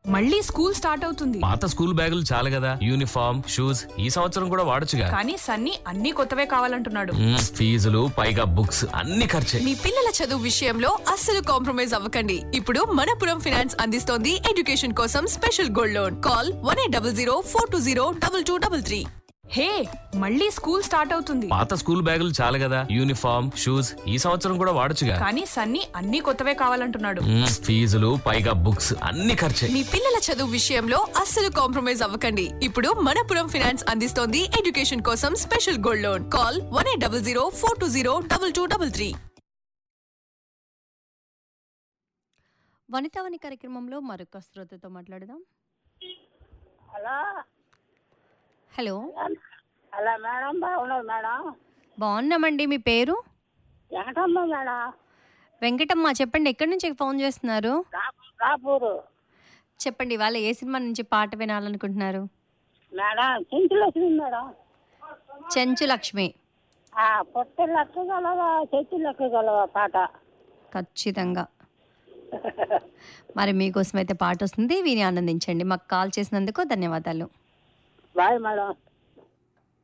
మళ్ళీ school start అవుతుంది పాత స్కూల్ బ్యాగులు చాలు కదా యూనిఫామ్ షూస్ ఈ సంవత్సరం కూడా వాడొచ్చుగా కానీ సన్నీ అన్ని కొత్తవే కావాలంటున్నాడు మ్మ్, ఫీజులు పైగా బుక్స్ అన్ని ఖర్చే మీ పిల్లల చదువు విషయంలో అస్సలు కాంప్రమైజ్ అవ్వకండి ఇప్పుడు మనపురం ఫినాన్స్ అందిస్తోంది ఎడ్యుకేషన్ కోసం special gold loan call one eight double zero four two zero double two double three hey మళ్ళీ స్కూల్ స్టార్ట్ అవుతుంది పాత స్కూల్ బ్యాగులు చాలు కదా యూనిఫామ్ షూస్ ఈ సంవత్సరం కూడా వాడొచ్చుగా కానీ సన్నీ అన్ని కొత్తవే కావాలంటున్నాడు మ్మ్, ఫీజులు పైగా బుక్స్ అన్ని ఖర్చే మీ పిల్లల చదువు విషయంలో అస్సలు కాంప్రమైజ్ అవ్వకండి ఇప్పుడు మనపురం ఫినాన్స్ అందిస్తోంది ఎడ్యుకేషన్ కోసం special gold loan call one eight double zero four two zero double two double three Vanitavani కార్యక్రమంలో మరొక శ్రోతతో మాట్లాడదాం హలో హలో హలో మేడం బాగున్నారు మేడం బాగున్నామండి మీ పేరు వెంకటమ్మ మేడం వెంకటమ్మ చెప్పండి ఎక్కడి నుంచి ఫోన్ చేస్తున్నారు రా- రాపూరు చెప్పండి ఇవాళ ఏ సినిమా నుంచి పాట వినాలనుకుంటున్నారు మేడం చింతలు వచ్చింది మేడం చెంచు లక్ష్మి ఆ పొట్ట లెక్క గలవా చెట్టు లెక్క గలవా పాట ఖచ్చితంగా మరి మీకోసం అయితే పాట వస్తుంది విని ఆనందించండి మాకు కాల్ చేసినందుకు ధన్యవాదాలు బాయ్ మేడం